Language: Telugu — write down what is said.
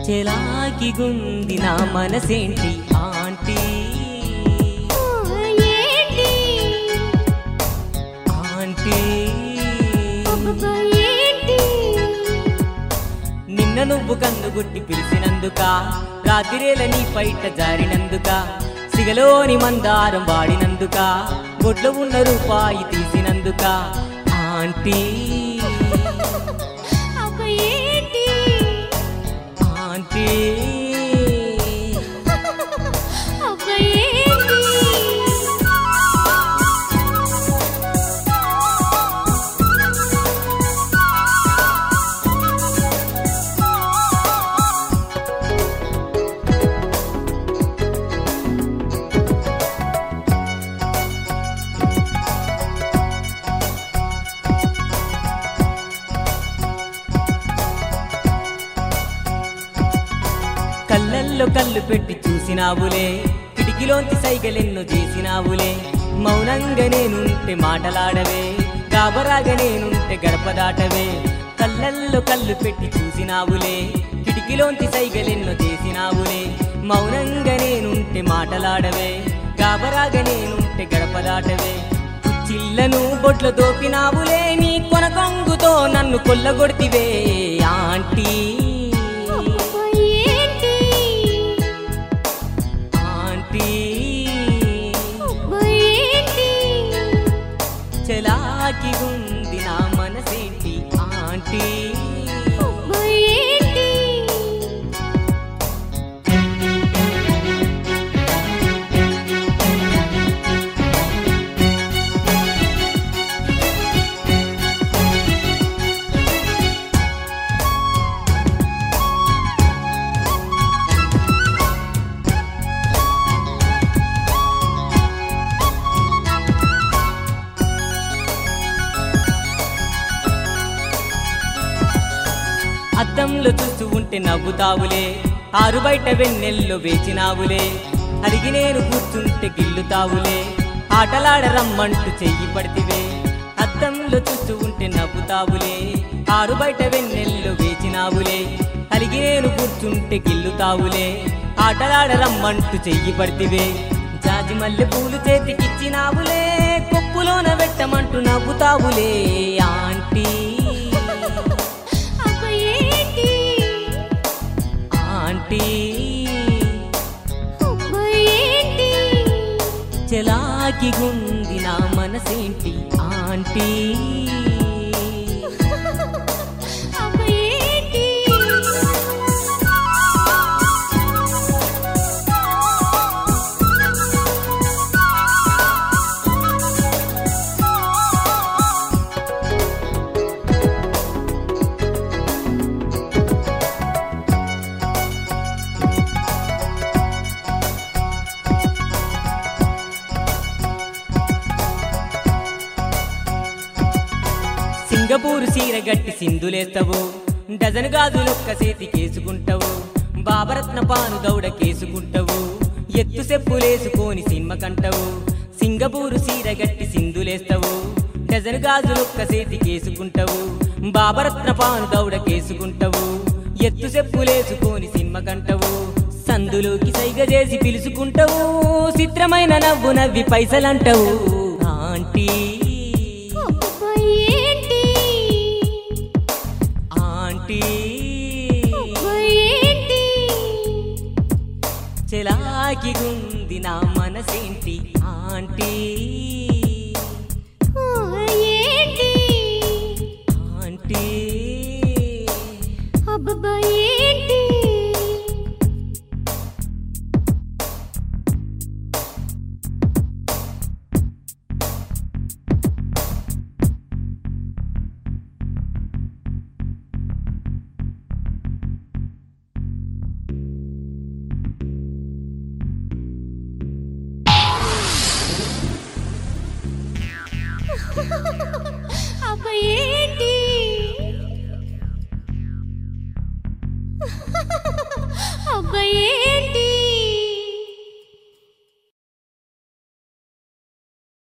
చెలాకి గుంది నా మనసేంటి ఆంటీ ఏంటి ఆంటీ అబ్బబ్బా, ఏంటి నిన్న నువ్వు కన్నుగుట్టి పిలిచినందుక రాత్రిరేల నీ పైట జారినందుక సిగలోని మందారం వాడినందుక బొడ్లో ఉన్న రూపాయి తీసినందుక ఆంటీ అబ్బా, ఏంటి ఆంటీ అబ్బా, ఏంటి కళ్ళల్లో కళ్ళు పెట్టి చూసినావులే కిటికీలోంచి సైగలెన్నో చేసినావులే మౌనంగా నేనుంటే మాటలాడవే గాబరాగా నేనుంటే గడప దాటవే కళ్ళల్లో కళ్ళు పెట్టి చూసినావులే కిటికీలోంచి సైగలెన్నో చేసినావులే మౌనంగా నేనుంటే మాటలాడవే గాబరాగా నేనుంటే గడప దాటవే చిల్లను బొట్ల దోపినావులే నీ కొనకొంగుతో నన్ను కొల్లగొడితివే ఆంటీ అబ్బబ్బా, ఏంటి ఆంటీ అబ్బా, ఏంటి చెలాకి ఉంది నా మనసేంటి ఆంటీ అబ్బా, ఏంటి అద్దంలో చూస్తూ ఉంటే నవ్వుతావులే ఆరు బయట వెన్నెల్లో వేచినావులే అడిగి నేను కూర్చుంటే గిల్లుతావులే ఆటలాడ రమ్మంటూ చెయ్యి పడితివే అద్దంలో చూస్తూ ఉంటే నవ్వుతావులే ఆరు బయట వెన్నెల్లో వేచినావులే అలిగి నేను కూర్చుంటే గిల్లుతావులే ఆటలాడ రమ్మంటూ చెయ్యి పడితివే జాజి మల్లె పూలు చేతికిచ్చినావులే కొప్పులోన పెట్టమంటూ నవ్వుతావులే ఆంటీ అబ్బా, ఏంటి ఆంటీ అబ్బా, ఏంటి చెలాకి గుంది నా మనసేంటి ఆంటీ అబ్బా, ఏంటి సింగపూరు చీర గట్టి సింధులేస్తావు డజన్ గాజులొక్క చేతి కేసుకుంటావు బాబరత్న పాను దౌడ కేసుకుంటావు ఎత్తు చెప్పులేసుకొని సినిమ కంటావు సింగపూరు చీర గట్టి సింధులేస్తావు డజన్ గాజులొక్క చేతి కేసుకుంటావు బాబరత్న పాను దౌడ కేసుకుంటావు ఎత్తు చెప్పులేసుకొని సినిమ కంటావు సందులోకి సైగ చేసి పిలుచుకుంటావు చిత్రమైన నవ్వు నవ్వి పైసలంటావు ఆంటీ అబ్బా, ఏంటి ఆంటీ అబ్బా, ఏంటి చెలాకి గుంది నా మనసేంటి ఆంటీ ఆ, ఏంటి ఆంటీ అబ్బబ్బా, ఏంటి అబ్బా, ఏంటి